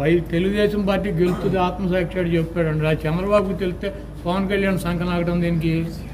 Why Telugu Desam party గెలుస్తుంది ఆత్మసాక్షి చెప్పాడు అండి ఆ చంద్రబాబుకి తెలిస్తే పవన్ కళ్యాణ్ సంకనాగడం దీనికి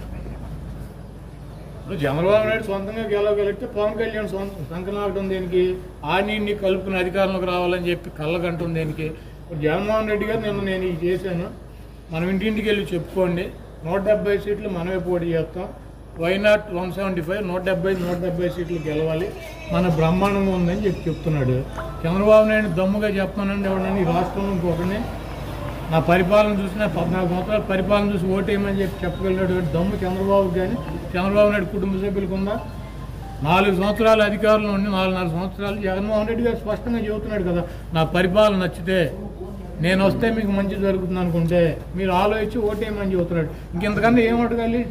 ఇప్పుడు చంద్రబాబు నాయుడు సొంతంగా గెలవగలిగితే పవన్ కళ్యాణ్ సొంత సంకనాగడం దేనికి ఆ నీటిని కలుపుకుని అధికారంలోకి రావాలని చెప్పి కళ్ళగంటం దేనికి ఇప్పుడు జగన్మోహన్ రెడ్డి గారు నిన్న నేను ఇది చేశాను మనం ఇంటింటికి వెళ్ళి చెప్పుకోండి నూట డెబ్బై సీట్లు మనమే పోటీ చేస్తాం why not one seventy five నూట డెబ్బై నూట డెబ్బై సీట్లు గెలవాలి మన బ్రహ్మాండంగా ఉందని చెప్పి చెప్తున్నాడు చంద్రబాబు నాయుడు దమ్ముగా చెప్పానండి ఎవడని ఈ రాష్ట్రంలో ఇంకొకరిని నా పరిపాలన చూసిన పద్నాలుగు సంవత్సరాల పరిపాలన చూసి ఓటేయమని చెప్పి చెప్పగలిగినటువంటి దమ్ము చంద్రబాబు కానీ చంద్రబాబు నాయుడు కుటుంబ సభ్యులకు ఉందా నాలుగు సంవత్సరాలు అధికారంలో ఉండి నాలుగున్నర సంవత్సరాలు జగన్మోహన్ రెడ్డి గారు స్పష్టంగా చెబుతున్నాడు కదా నా పరిపాలన నచ్చితే నేను వస్తే మీకు మంచి జరుగుతుంది అనుకుంటే మీరు ఆలోచించి ఓటేయమని చెబుతున్నాడు ఇంకెంతకన్నా ఏం అడగాలి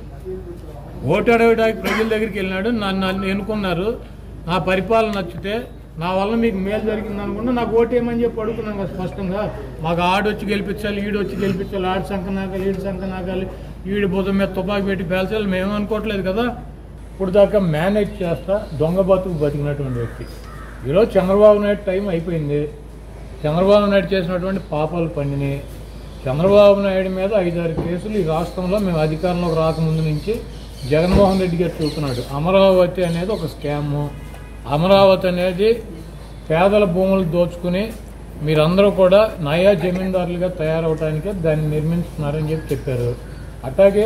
ఓటు అడగడానికి ప్రజల దగ్గరికి వెళ్ళినాడు నన్ను నన్ను ఎన్నుకున్నారు నా పరిపాలన నచ్చితే నా వల్ల మీకు మేలు జరిగింది అనుకుంటే నాకు ఓటేయమని చెప్పి అడుగుతున్నాం కదా స్పష్టంగా మాకు ఆడొచ్చి గెలిపించాలి ఈడు వచ్చి గెలిపించాలి ఆడి సంఖ నాకాలి ఈడు సంఖ నాకాలి ఈడు భుజం మీద తుపాకి పెట్టి పేల్చాలి మేము అనుకోవట్లేదు కదా ఇప్పుడు దాకా మేనేజ్ చేస్తా దొంగ బతుకు బతికినటువంటి వ్యక్తి ఈరోజు చంద్రబాబు నాయుడు టైం అయిపోయింది చంద్రబాబు నాయుడు చేసినటువంటి పాపాలు పండినాయి చంద్రబాబు నాయుడు మీద ఐదారు కేసులు ఈ రాష్ట్రంలో మేము అధికారంలోకి రాకముందు నుంచి జగన్మోహన్ రెడ్డి గారు చూస్తున్నాడు అమరావతి అనేది ఒక స్కాము అమరావతి అనేది పేదల భూములు దోచుకుని మీరందరూ కూడా నయా జమీందారులుగా తయారవటానికే దాన్ని నిర్మించుతున్నారని చెప్పి చెప్పారు అట్లాగే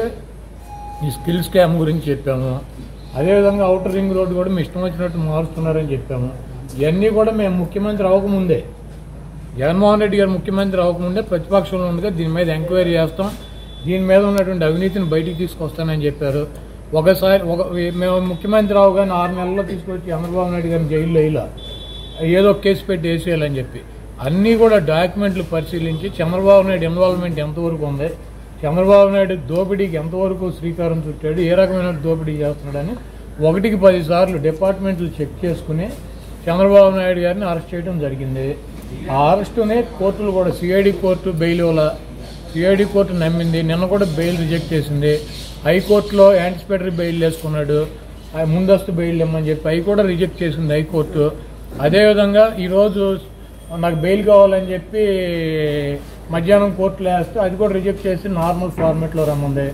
ఈ స్కిల్ స్కామ్ గురించి చెప్పాము అదేవిధంగా అవుటర్ రింగ్ రోడ్డు కూడా మీ ఇష్టం వచ్చినట్టు మారుస్తున్నారని చెప్పాము ఇవన్నీ కూడా మేము ముఖ్యమంత్రి అవ్వకముందే జగన్మోహన్ రెడ్డి గారు ముఖ్యమంత్రి అవ్వకముందే ప్రతిపక్షంలో ఉండగా దీని మీద ఎంక్వైరీ చేస్తాం దీని మీద ఉన్నటువంటి అవినీతిని బయటికి తీసుకొస్తానని చెప్పారు ఒకసారి ఒక మేము ముఖ్యమంత్రి అవగానే ఆరు నెలల్లో తీసుకొచ్చి చంద్రబాబు నాయుడు గారిని జైల్లో వేయాల ఏదో ఒక కేసు పెట్టి వేసేయాలని చెప్పి అన్నీ కూడా డాక్యుమెంట్లు పరిశీలించి చంద్రబాబు నాయుడు ఇన్వాల్వ్మెంట్ ఎంతవరకు ఉంది చంద్రబాబు నాయుడు దోపిడీకి ఎంతవరకు శ్రీకారం చుట్టాడు ఏ రకమైన దోపిడీ చేస్తున్నాడని ఒకటికి పది సార్లు డిపార్ట్మెంట్లు చెక్ చేసుకుని చంద్రబాబు నాయుడు గారిని అరెస్ట్ చేయడం జరిగింది ఆ అరెస్టునే కోర్టులు కూడా సిఐడి కోర్టు బెయిల్ ఇవ్వాల సిఐడి కోర్టు నమ్మింది నిన్న కూడా బెయిల్ రిజెక్ట్ చేసింది హైకోర్టులో యాంటిసిపేటరీ బెయిల్ వేసుకున్నాడు ఆ ముందస్తు బెయిల్ ఇమ్మని చెప్పి అవి కూడా రిజెక్ట్ చేసింది హైకోర్టు అదేవిధంగా ఈరోజు నాకు బెయిల్ కావాలని చెప్పి మధ్యాహ్నం కోర్టులో వేస్తే అది కూడా రిజెక్ట్ చేసి నార్మల్ ఫార్మేట్లో రమ్మంది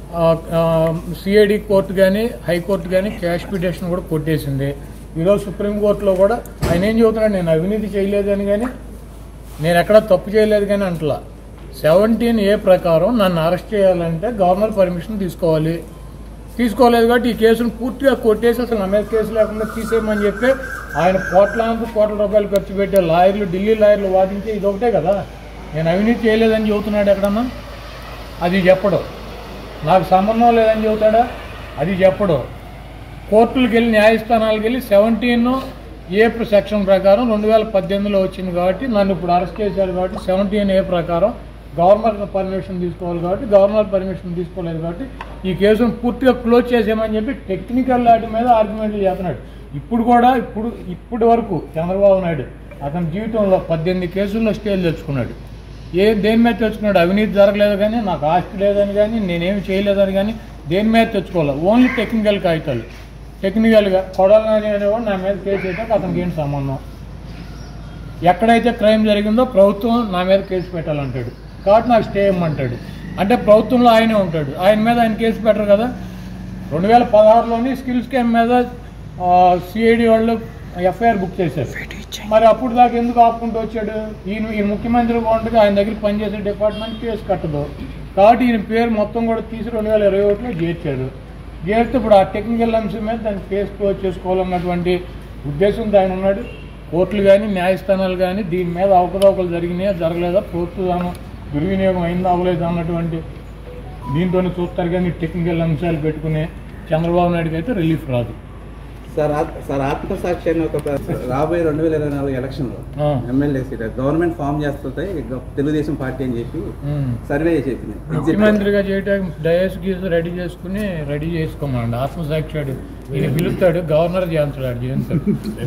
సిఐడి కోర్టు కానీ హైకోర్టు కానీ క్యాష్ పిటిషన్ కూడా కొట్టేసింది ఈరోజు సుప్రీంకోర్టులో కూడా ఆయన ఏం చెబుతున్నాడు నేను అవినీతి చేయలేదని కానీ నేను ఎక్కడ తప్పు చేయలేదు కానీ అంటలా సెవెంటీన్ ఏ ప్రకారం నన్ను అరెస్ట్ చేయాలంటే గవర్నర్ పర్మిషన్ తీసుకోవాలి తీసుకోలేదు కాబట్టి ఈ కేసును పూర్తిగా కొట్టేసి అసలు నా మీద కేసు లేకుండా తీసేయమని చెప్పి ఆయన కోట్లాంటి కోట్ల రూపాయలు ఖర్చు పెట్టే లాయర్లు ఢిల్లీ లాయర్లు వాదించే ఇది ఒకటే కదా నేను అవినీతి చేయలేదని చెబుతున్నాడు ఎక్కడన్నా అది చెప్పడు నాకు సంబంధం లేదని చెబుతాడా అది చెప్పడు కోర్టులకు వెళ్ళి న్యాయస్థానాలకు వెళ్ళి సెవెంటీన్ ఏ సెక్షన్ ప్రకారం రెండు వేల పద్దెనిమిదిలో వచ్చింది కాబట్టి నన్ను ఇప్పుడు అరెస్ట్ చేశారు కాబట్టి సెవెంటీన్ ఏ ప్రకారం గవర్నర్ పర్మిషన్ తీసుకోవాలి కాబట్టి గవర్నర్ పర్మిషన్ తీసుకోలేదు కాబట్టి ఈ కేసును పూర్తిగా క్లోజ్ చేసేయమని చెప్పి టెక్నికల్ వాటి మీద ఆర్గ్యుమెంట్లు చేస్తున్నాడు ఇప్పుడు కూడా ఇప్పుడు ఇప్పటి వరకు చంద్రబాబు నాయుడు అతని జీవితంలో పద్దెనిమిది కేసుల్లో స్టేలు తెచ్చుకున్నాడు ఏ దేని మీద తెచ్చుకున్నాడు అవినీతి జరగలేదు కానీ నాకు ఆస్తి లేదని కానీ నేనేమి చేయలేదని కానీ దేని మీద తెచ్చుకోవాలి ఓన్లీ టెక్నికల్ కాగితాలు టెక్నికల్గా కొడాలని అనేవాడు నా మీద కేసు అయితే అతనికి ఏంటి సంబంధం ఎక్కడైతే క్రైమ్ జరిగిందో ప్రభుత్వం నా మీద కేసు పెట్టాలంటాడు కాబట్టి నాకు స్టే ఇమ్మంటాడు అంటే ప్రభుత్వంలో ఆయనే ఉంటాడు ఆయన మీద ఆయన కేసు పెట్టరు కదా రెండు వేల పదహారులోని స్కిల్ స్కామ్ మీద సిఐడి వాళ్ళు ఎఫ్ఐఆర్ బుక్ చేశారు మరి అప్పుడు దాకా ఎందుకు ఆపుకుంటూ వచ్చాడు ఈయన ఈ ముఖ్యమంత్రిగా ఉండగా ఆయన దగ్గర పనిచేసే డిపార్ట్మెంట్ కేసు కట్టదు కాబట్టి ఈయన పేరు మొత్తం కూడా తీసి రెండు వేల ఇరవై ఒకటిలో చేర్చాడు చేస్తే ఇప్పుడు ఆ టెక్నికల్ అంశం మీద దాన్ని కేసు క్లోజ్ చేసుకోవాలన్నటువంటి ఉద్దేశంతో ఆయన ఉన్నాడు కోర్టులు కానీ న్యాయస్థానాలు కానీ దీని మీద అవకతవకలు జరిగినాయా జరగలేదా ప్రభుత్వం దుర్వినియోగం అయిందా అవ్వలేదా అన్నటువంటి దీంతోనే చూస్తారు కానీ టెక్నికల్ అంశాలు పెట్టుకునే చంద్రబాబు నాయుడుకి అయితే రిలీఫ్ రాదు సార్ ఆత్- సార్ ఆత్మసాక్షి అని ఒక ప్ర- రాబోయే రెండు వేల ఇరవై నాలుగు ఎలక్షన్లో ఆ. ఎమ్మెల్యే సీట్ గవర్నమెంట్ ఫామ్ చేస్తుంటే గ- తెలుగుదేశం పార్టీ అని చెప్పి ఉమ్. సర్వే చెప్పింది ముఖ్యమంత్రిగా చేయడానికి డయస్ గీస్ రెడీ చేసుకుని రెడీ చేసుకోమండి ఆత్మసాక్షాడు ఈయన పిలుస్తాడు గవర్నర్ చేయించాడు చేయించాడు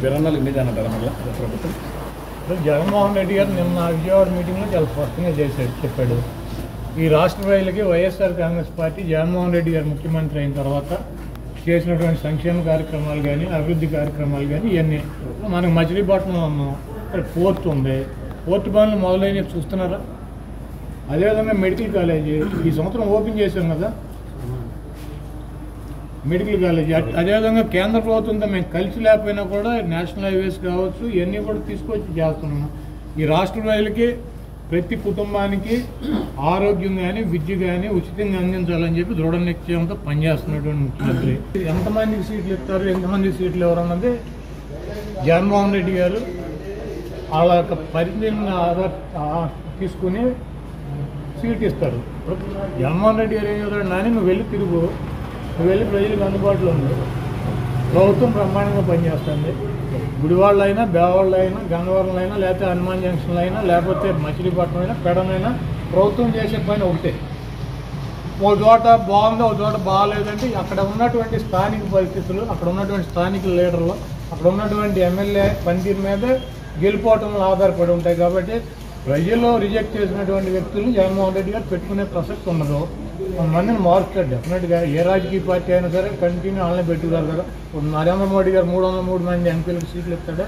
ఇప్పుడు జగన్మోహన్ రెడ్డి గారు నిన్న విజయవాడ మీటింగ్లో చాలా స్పష్టంగా చేశాడు చెప్పాడు ఈ రాష్ట్ర ప్రజలకి వైఎస్ఆర్ కాంగ్రెస్ పార్టీ జగన్మోహన్ రెడ్డి గారు ముఖ్యమంత్రి అయిన తర్వాత చేసినటువంటి సంక్షేమ కార్యక్రమాలు కానీ అభివృద్ధి కార్యక్రమాలు కానీ ఇవన్నీ మనకు మచిలీపట్నంలో ఉన్నాం ఇక్కడ పోర్ట్ ఉంది పోర్టు పనులు మొదలైనవి చూస్తున్నారా అదేవిధంగా మెడికల్ కాలేజీ ఈ సంవత్సరం ఓపెన్ చేశాం కదా మెడికల్ కాలేజీ అట్- అదేవిధంగా కేంద్ర ప్రభుత్వంతో మేము కలిసి లేకపోయినా కూడా నేషనల్ హైవేస్ కావచ్చు ఇవన్నీ కూడా తీసుకొచ్చి చేస్తున్నాము ఈ రాష్ట్ర ప్రజలకి ప్రతి కుటుంబానికి ఆరోగ్యం కానీ విద్య కానీ ఉచితంగా అందించాలని చెప్పి దృఢ నిశ్చయంతో పనిచేస్తున్నటువంటి ముఖ్యమంత్రి ఎంతమందికి సీట్లు ఇస్తారు ఎంతమంది సీట్లు ఎవరన్నది జగన్మోహన్ రెడ్డి గారు వాళ్ళ యొక్క పరిధిని ఆధార్ ఆ- తీసుకుని సీట్ ఇస్తారు ఇప్పుడు జగన్మోహన్ రెడ్డి గారు ఏం చెప్తాడు నాని నువ్వు వెళ్ళి తిరుగు నువ్వు వెళ్ళి ప్రజలకు అందుబాటులో ఉంది ప్రభుత్వం బ్రహ్మాండంగా పనిచేస్తుంది గుడివాళ్ళు అయినా బేవాళ్ళు అయినా గన్నవరంలో అయినా లేకపోతే హనుమాన్ జంక్షన్లో అయినా లేకపోతే మచిలీపట్నం అయినా పెడనైనా ప్రభుత్వం చేసే పని ఒకటే ఒక చోట బాగుంది ఒక చోట బాగాలేదంటే అక్కడ ఉన్నటువంటి స్థానిక పరిస్థితులు అక్కడ ఉన్నటువంటి స్థానిక లీడర్లు అక్కడ ఉన్నటువంటి ఎమ్మెల్యే పనితీరు మీద గెలుపోవటంలో ఆధారపడి ఉంటాయి కాబట్టి ప్రజలు రిజెక్ట్ చేసినటువంటి వ్యక్తులు జగన్మోహన్ రెడ్డి గారు పెట్టుకునే ప్రసక్తి ఉండదు మందిని మారుస్తాడు డెఫినెట్గా ఏ రాజకీయ పార్టీ అయినా సరే కంటిన్యూ వాళ్ళని పెట్టుకున్నారు కదా ఇప్పుడు నరేంద్ర మోడీ గారు మూడు వందల మూడు మంది ఎంపీలకు సీట్లు ఇస్తాడు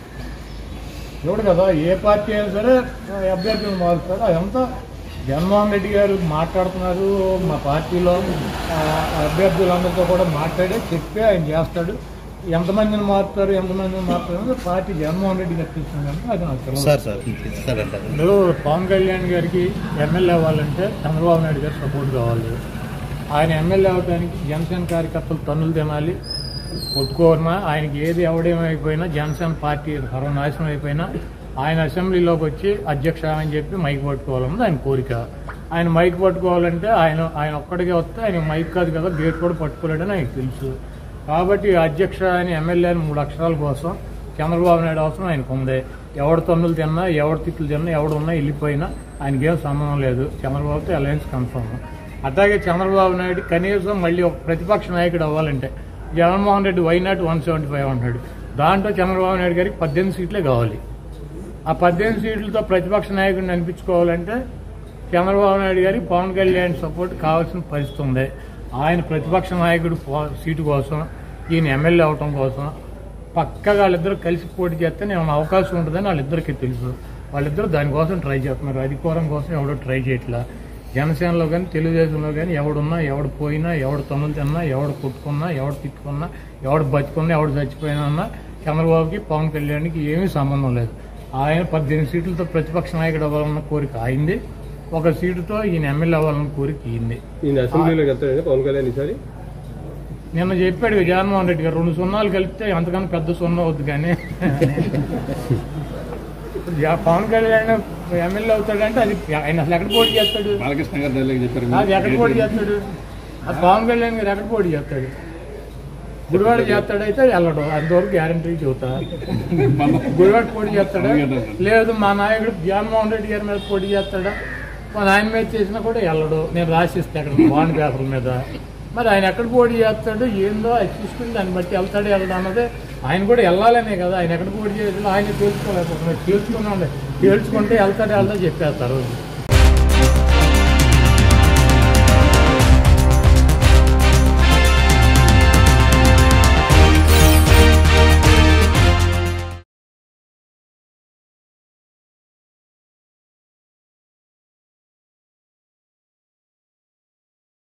చూడు కదా ఏ పార్టీ అయినా సరే అభ్యర్థులు మారుస్తారు అదంతా జగన్మోహన్ రెడ్డి గారు మాట్లాడుతున్నారు మా పార్టీలో ఆ, అభ్యర్థులందరితో కూడా మాట్లాడి చెప్పి ఆయన చేస్తాడు ఎంతమందిని మారుతారు ఎంతమందిని మారుతారు అనేది పార్టీ జగన్మోహన్ రెడ్డి గారు తీసుకున్నారు అది నాకు తెలియదు సార్ సార్ సార్ అంటారు ఇప్పుడు పవన్ కళ్యాణ్ గారికి ఎమ్మెల్యే అవ్వాలంటే చంద్రబాబు నాయుడు గారు సపోర్ట్ కావాలి ఆయన ఎమ్మెల్యే అవ్వడానికి జనసేన కార్యకర్తలు తన్నులు తినాలి కొట్టుకోరినా ఆయనకి ఏది ఎవడేమైపోయినా జనసేన పార్టీ సర్వనాశనం అయిపోయినా ఆయన అసెంబ్లీలోకి వచ్చి అధ్యక్ష అని చెప్పి మైక్ పట్టుకోవాలన్నది ఆయన కోరిక ఆయన మైక్ పట్టుకోవాలంటే ఆయన ఆయన ఒక్కడికే వస్తే ఆయన మైక్ కాదు కదా గేట్ కూడా పట్టుకోలేడని ఆయనకు తెలుసు కాబట్టి అధ్యక్ష అని ఎమ్మెల్యే అని మూడు అక్షరాల కోసం చంద్రబాబు నాయుడు అవసరం ఆయనకు ఉంది ఎవడు తన్నులు తిన్నా ఎవడు తిట్లు తిన్నా ఎవడు ఉన్నా వెళ్ళిపోయినా ఆయనకి ఏం సంబంధం లేదు చంద్రబాబుతో అలయన్స్ కన్ఫర్మ్ అట్లాగే చంద్రబాబు నాయుడు కనీసం మళ్ళీ ఒక ప్రతిపక్ష నాయకుడు అవ్వాలంటే Jaganmohan Reddy why not one seventy five అంటాడు దాంట్లో చంద్రబాబు నాయుడు గారికి పద్దెనిమిది సీట్లే కావాలి ఆ పద్దెనిమిది సీట్లతో ప్రతిపక్ష నాయకుడిని అనిపించుకోవాలంటే చంద్రబాబు నాయుడు గారికి పవన్ కళ్యాణ్ సపోర్ట్ కావాల్సిన పరిస్థితి ఉంది ఆయన ప్రతిపక్ష నాయకుడు పో- సీటు కోసం ఈయన ఎమ్మెల్యే అవటం కోసం పక్కగా వాళ్ళిద్దరు కలిసి పోటీ చేస్తే నేను అవకాశం ఉంటుందని వాళ్ళిద్దరికీ తెలుసు వాళ్ళిద్దరు దానికోసం ట్రై చేస్తున్నారు అధికారం కోసం ఎవడో ట్రై చేయట్లా జనసేనలో కానీ తెలుగుదేశంలో కానీ ఎవడున్నా ఎవడు పోయినా ఎవడు తన్నులు తిన్నా ఎవడు కొట్టుకున్నా ఎవడు తిట్టుకున్నా ఎవడు బతుకున్నా ఎవడు చచ్చిపోయినా అన్నా చంద్రబాబుకి పవన్ కళ్యాణ్కి ఏమీ సంబంధం లేదు ఆయన పద్దెనిమిది సీట్లతో ప్రతిపక్ష నాయకుడు అవ్వాలన్న కోరిక అయింది ఒక సీటుతో ఈయన ఎమ్మెల్యే అవ్వాలన్న కోరిక ఈయన ఈయన అసెంబ్లీలోకి వెళ్తాడండి పవన్ కళ్యాణ్ ఈసారి నిన్న చెప్పాడు కదా జగన్మోహన్ రెడ్డి గారు రెండు సున్నాలు కలిపితే అంతకన్నా పెద్ద సున్నా అవుద్ది కానీ ఇప్పుడు జా- పవన్ కళ్యాణ్ ఎమ్మెల్యే అవుతాడంటే అది ఆయన అసలు ఎక్కడ పోటీ చేస్తాడు బాలకృష్ణ గారు డైలాగ్ చెప్పారు అది ఎక్కడ పోటీ చేస్తాడు అది పవన్ కళ్యాణ్ గారు ఎక్కడ పోటీ చేస్తాడు గుడివాడ చేస్తాడైతే వెళ్ళడు అంతవరకు గ్యారంటీ చెబుతా గుడివాడ పోటీ చేస్తాడా లేదు మా నాయకుడు జగన్మోహన్ రెడ్డి గారి మీద పోటీ చేస్తాడా మా ఆయన మీద చేసినా కూడా వెళ్ళడు నేను రాసిస్తే అక్కడ బాండ్ పేపర్ల మీద మరి ఆయన ఎక్కడ పోటీ చేస్తాడు ఏందో అది చూసుకుని దాన్ని బట్టి వెళ్తాడు వెళ్ళడం అన్నది ఆయన కూడా వెళ్ళాలనే కదా ఆయన ఎక్కడ పోటీ చేయాలి ఆయన తెలుసుకోలేకపోతున్నాడు తెలుసుకున్నాడు తేల్చుకుంటే వెళ్తాడు వెళ్తా చెప్పేస్తారు